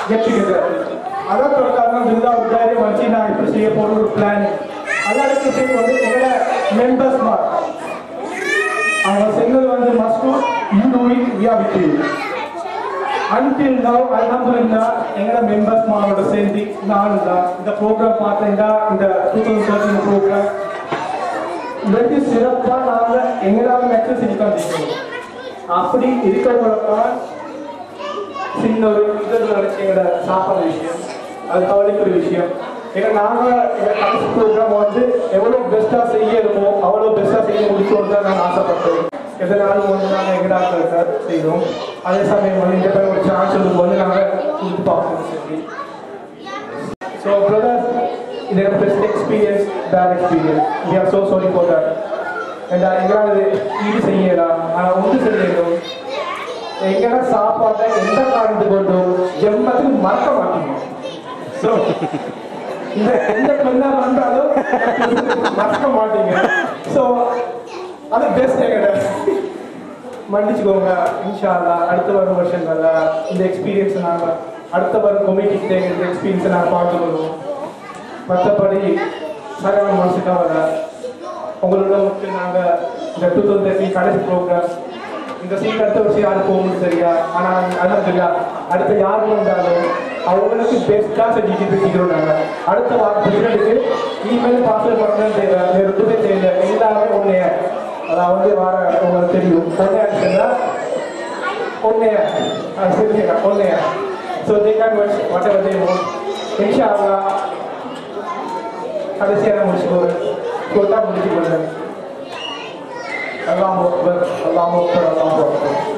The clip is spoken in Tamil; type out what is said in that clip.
கெட் டுகெதர் அதான் பிரகாரம் இதுதான் ஒரு தைரியம் வச்சு நான் இப்படி செய்ய போற ஒரு பிளான் எல்லாருக்கும் சேர்ந்து வந்து எங்களோட மெம்பர்ஸ் மாதிரி அவங்க சொன்னது வந்து must you do it we are with you until now அல்ஹம்துலில்லாஹ் எங்களோட மெம்பர்ஸ் மாரோட சேர்ந்து நான் தான் இந்த ப்ரோக்ராம் பார்த்தீங்கன்னா இந்த டூ தௌசண்ட் தேர்ட்டின் ப்ரோக்ராம் வெற்றி சிறப்பாக நாங்கள் எங்களால் மெட்ரஸ் இருக்காங்க அப்படி இருக்கவங்களுக்கான சின்ன ஒரு இதில் நினைச்ச எங்களோட சாப்பாடு விஷயம் அது கவலைக்குரிய விஷயம் ஏன்னா நாங்கள் எங்கள் கடைசி ப்ரோக்ராம் வந்து எவ்வளோ பெஸ்ட்டாக செய்யணுமோ அவ்வளோ பெஸ்ட்டாக செய்ய முடிச்சோன்னு தான் நான் ஆசைப்பட்டேன் எதனாலும் வந்து நாங்கள் எங்கடாக்க செய்தோம் அதே சமயம் வந்து இந்த பேர் ஒரு சான்ஸ் இருக்கும்போது நாங்கள் கொடுத்து பார்க்கணும் சொல்லி ஸோ பிரதர்ஸ் இது எனக்கு best experience bad experience we are so sorry for that ஏண்டா எங்களால் ஈடு செய்யலாம் ஆனால் ஒன்று செய்யணும் எங்கடா சாப்பாட்டை எந்த காரணத்து கொண்டும் ஜென்மத்துக்கு மறக்க மாட்டீங்க ஸோ இந்த எந்த பெண்ணா வந்தாலும் மறக்க மாட்டீங்க ஸோ அது பெஸ்ட் எங்கட மன்னிச்சுக்கோங்க இன்ஷா அல்லாஹ் அடுத்த வரும் வருஷங்கள்ல இந்த எக்ஸ்பீரியன்ஸ் நாங்கள் அடுத்த வரும் கொமிட்டிக்கு இந்த எக்ஸ்பீரியன்ஸை நாங்கள் பார்த்துக்கணும் மற்றபடி சரியான மனசுக்காக வர உங்களோட முக்கிய நாங்கள் இந்த டூ தௌசண்ட் தேர்ட்டி கடைசி ப்ரோக்ராம் இந்த சீட் அடுத்த வருஷம் யாரு போகணும்னு தெரியா ஆனால் அதான் தெரியா அடுத்த யார் வந்தாலும் அவங்களுக்கு பெஸ்ட்டாக செஞ்சுட்டு பேசிக்கிறோம் நாங்கள் அடுத்த வாரத்துக்கு இமெயில் பாஸ்வேர்ட் பண்ணணும் தேவை வேறு எதுவுமே தெரியல எல்லாமே ஒன்றே அதாவது வார உங்களுக்கு தெரியும் ஒன்றே சொன்னா ஒன்றே சரிங்க ஒன்றே so they can watch whatever they want இன்ஷா அல்லாஹ் கடைசியாக முடிச்சுக்கோங்க கொடுத்தா முடிச்சு கொடுங்க அல்லாஹ் அக்பர் அல்லாஹ் அக்பர் அல்லாஹ் அக்பர்